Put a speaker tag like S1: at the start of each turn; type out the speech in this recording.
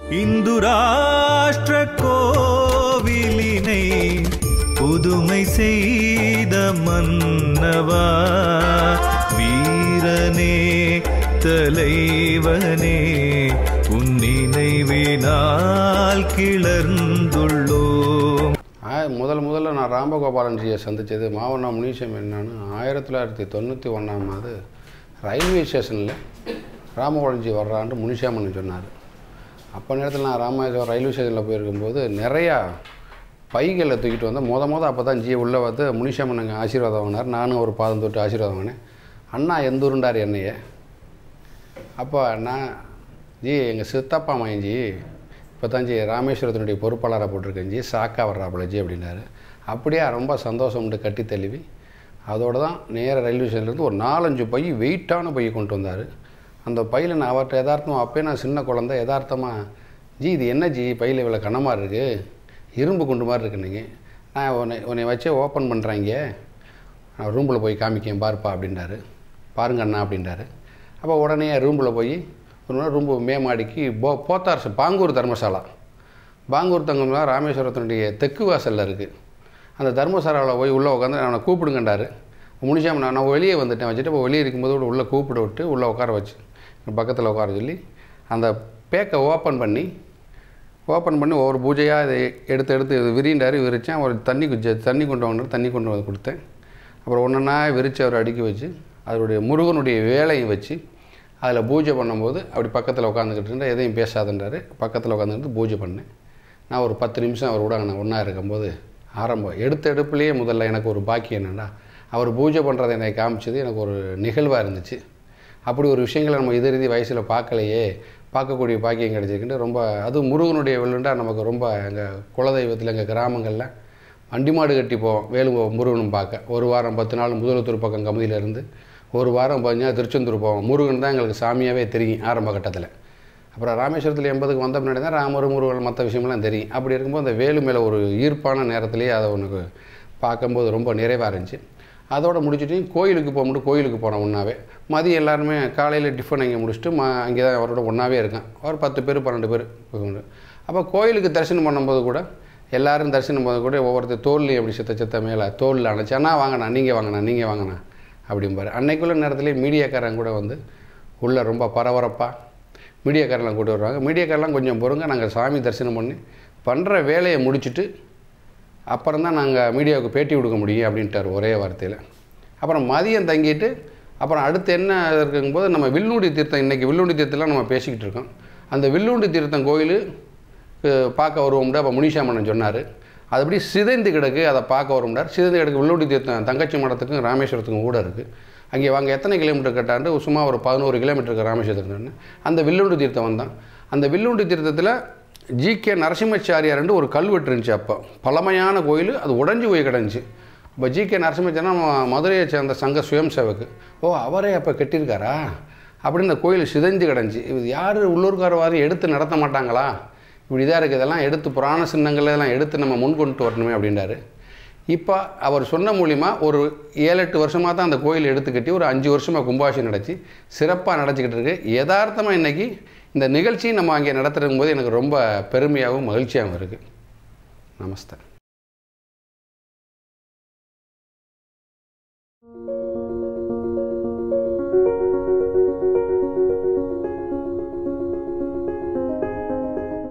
S1: இந்து ராஷ்டிர கோவிலினை புதுமை செய்த மன்னவா வீரனே தலைவனே உன் நினைவினால் கிளர்ந்துள்ளோம்
S2: ஆ- முதல் முதல்ல நான் ராமகோபாலன்ஜியை சந்தித்தது மாவண்ணா முனீஷம் என்னன்னு ஆயிரத்தி தொள்ளாயிரத்தி தொண்ணூற்றி ஒன்றாம் ஆண்டு ரயில்வே ஸ்டேஷனில் ராமகோபாலன்ஜி வர்றான்ட்டு முனிஷாமன் சொன்னார் அப்போ நேரத்தில் நான் ராமேஸ்வரம் ரயில்வே ஸ்டேஷனில் போயிருக்கும்போது நிறையா பைகளை தூக்கிட்டு வந்தேன் மொத மொதல் அப்போ தான் ஜி உள்ளே வந்து முனிஷாமன் அங்கே ஆசீர்வாதம் வாங்கினார் நானும் ஒரு பாதம் தொட்டு ஆசீர்வாதம் வாங்கினேன் அண்ணா எந்தூருண்டார் என்னைய அப்போ நான் ஜி எங்கள் சித்தப்பா மகன் ஜி இப்போ தான் ஜி ராமேஸ்வரத்தினுடைய பொறுப்பாளராக போட்டிருக்கேன் ஜி சாக்கா வர்றாப்புல ஜி அப்படின்னாரு அப்படியே ரொம்ப சந்தோஷம்ட்டு கட்டி தழுவி அதோடு தான் நேர ரயில்வே ஸ்டேஷன்லேருந்து ஒரு நாலஞ்சு பை வெயிட்டான பையை கொண்டு வந்தார் அந்த பையில் நான் அவர்கிட்ட யதார்த்தமாக அப்போயே நான் சின்ன குழந்தை யதார்த்தமாக ஜி இது என்ன ஜி பையில் இவ்வளோ கனமாக இருக்குது இரும்பு குண்டு மாதிரி இருக்கு நீங்கள் நான் உன்னை உன்னை வச்சே ஓப்பன் பண்ணுறாங்க நான் ரூமில் போய் காமிக்கேன் பாருப்பா அப்படின்றாரு பாருங்க அண்ணா அப்படின்றாரு அப்போ உடனே ரூமில் போய் ஒரு நாள் ரூம்பு மேமாடிக்கு போ போத்தார் பாங்கூர் தர்மசாலா பாங்கூர் தங்கம்னா ராமேஸ்வரத்தினுடைய தெற்கு வாசலில் இருக்குது அந்த தர்மசாலாவில் போய் உள்ளே உட்காந்து அவனை கூப்பிடுங்கண்டாரு முனிஷாம நான் நான் வெளியே வந்துட்டேன் வச்சுட்டு இப்போ வெளியே இருக்கும்போது கூட உள்ளே கூப்பிட விட்டு உள்ளே உட்கார வச்சு பக்கத்தில் உட்கார சொல்லி அந்த பேக்கை ஓப்பன் பண்ணி ஓப்பன் பண்ணி ஒவ்வொரு பூஜையாக இதை எடுத்து எடுத்து இது விரிண்டாரு விரித்தேன் ஒரு தண்ணி குஜ தண்ணி கொண்டு வாங்கினார் தண்ணி கொண்டு வந்து கொடுத்தேன் அப்புறம் ஒன்றா விரித்து அவர் அடுக்கி வச்சு அதனுடைய முருகனுடைய வேலையும் வச்சு அதில் பூஜை பண்ணும்போது அப்படி பக்கத்தில் உட்காந்துக்கிட்டு இருந்தா எதையும் பேசாதன்றாரு பக்கத்தில் உட்காந்துக்கிட்டு பூஜை பண்ணேன் நான் ஒரு பத்து நிமிஷம் அவர் கூட நான் ஒன்றா இருக்கும்போது ஆரம்பம் எடுத்த எடுப்புலேயே முதல்ல எனக்கு ஒரு பாக்கியம் என்னென்னா அவர் பூஜை பண்ணுறதை என்னை காமிச்சது எனக்கு ஒரு நிகழ்வாக இருந்துச்சு அப்படி ஒரு விஷயங்களை நம்ம இறுதி வயசில் பார்க்கலையே பார்க்கக்கூடிய பாக்கியம் கிடைச்சிருக்குன்ட்டு ரொம்ப அதுவும் முருகனுடைய விழுண்டா நமக்கு ரொம்ப எங்கள் குலதெய்வத்தில் எங்கள் கிராமங்களில் வண்டி மாடு கட்டி போவோம் வேலு முருகனும் பார்க்க ஒரு வாரம் பத்து நாள் முதலத்தூர் பக்கம் கமுதியிலேருந்து ஒரு வாரம் பார்த்தீங்கன்னா திருச்செந்தூர் போவோம் முருகன் தான் எங்களுக்கு சாமியாகவே தெரியும் ஆரம்ப கட்டத்தில் அப்புறம் ராமேஸ்வரத்தில் எண்பதுக்கு வந்த பின்னாடி தான் ராமர் முருகன் மற்ற விஷயமெல்லாம் தெரியும் அப்படி இருக்கும்போது அந்த வேலு மேலே ஒரு ஈர்ப்பான நேரத்திலேயே அதை உனக்கு பார்க்கும்போது ரொம்ப நிறைவாக இருந்துச்சு அதோட முடிச்சுட்டு கோயிலுக்கு போகும்போது கோயிலுக்கு போனோம் ஒன்றாவே மதியம் எல்லாருமே காலையில் டிஃபன் அங்கே முடிச்சுட்டு ம அங்கே தான் அவரோட ஒன்றாவே இருக்கேன் ஒரு பத்து பேர் பன்னெண்டு பேர் அப்போ கோயிலுக்கு தரிசனம் பண்ணும்போது கூட எல்லாரும் தரிசனம் போது கூட ஒவ்வொருத்தர் தோல்லையும் அப்படி சித்த சித்த மேலே தோலில் அணைச்சி அண்ணா வாங்கண்ணா நீங்கள் வாங்கண்ணா நீங்கள் வாங்கண்ணா அப்படிம்பாரு அன்னைக்குள்ள நேரத்துலேயே மீடியாக்காரங்க கூட வந்து உள்ளே ரொம்ப பரபரப்பாக மீடியாக்காரெல்லாம் கூட்டு வருவாங்க மீடியாக்காரெல்லாம் கொஞ்சம் பொறுங்க நாங்கள் சாமி தரிசனம் பண்ணி பண்ணுற வேலையை முடிச்சுட்டு அப்புறம் தான் நாங்கள் மீடியாவுக்கு பேட்டி கொடுக்க முடியும் அப்படின்ட்டார் ஒரே வார்த்தையில் அப்புறம் மதியம் தங்கிட்டு அப்புறம் அடுத்து என்ன இருக்குங்கும்போது நம்ம வில்லுண்டி தீர்த்தம் இன்றைக்கி வில்லுண்டி தீர்த்தம்லாம் நம்ம பேசிக்கிட்டு இருக்கோம் அந்த வில்லுண்டி தீர்த்தம் கோயில் அஹ், பார்க்க வருவோம்டா அப்போ முனிஷாமண்ணன் சொன்னார் அது அப்படி சிதைந்து கிடக்கு அதை பார்க்க வரும்டார் சிதைந்து கிடக்கு வில்லுண்டி தீர்த்தம் தங்கச்சி மடத்துக்கும் ராமேஸ்வரத்துக்கும் கூட இருக்குது அங்கே வாங்க எத்தனை கிலோமீட்டர் கட்டாண்டு சும்மா ஒரு பதினோரு கிலோமீட்டருக்கு ராமேஸ்வரத்துக்கு அந்த வில்லுண்டி தீர்த்தம் வந்தான் அந்த வில்லுண்டி தீர்த்தத்தில் ஜி கே நரசிம்மச்சாரியார்னு ஒரு கல்வெட்டு இருந்துச்சு அப்போ பழமையான கோயில் அது உடஞ்சி போய் கிடந்துச்சு இப்போ ஜி கே நரசிம்மச்சாரியா நம்ம மதுரையை சேர்ந்த சங்க சுயம் சேவக்கு ஓ அவரே அப்போ கட்டியிருக்காரா அப்படின்னு இந்த கோயில் சிதைஞ்சு கிடந்துச்சு இது யார் உள்ளூர்காரவாரி எடுத்து நடத்த மாட்டாங்களா இப்படி இதாக இருக்குது இதெல்லாம் எடுத்து புராண சின்னங்கள் எல்லாம் எடுத்து நம்ம முன் கொண்டு வரணுமே அப்படின்றாரு இப்போ அவர் சொன்ன மூலிமா ஒரு ஏழு எட்டு வருஷமாக தான் அந்த கோயில் எடுத்து கட்டி ஒரு அஞ்சு வருஷமாக கும்பாபிஷேகம் நடத்தி சிறப்பாக நடத்திக்கிட்டு இருக்கு யதார்த்தமாக இன்றைக்கி இந்த நிகழ்ச்சி நம்ம அங்கே நடத்துறதும் போது எனக்கு ரொம்ப பெருமையாகவும் மகிழ்ச்சியாகவும் இருக்குது நமஸ்தே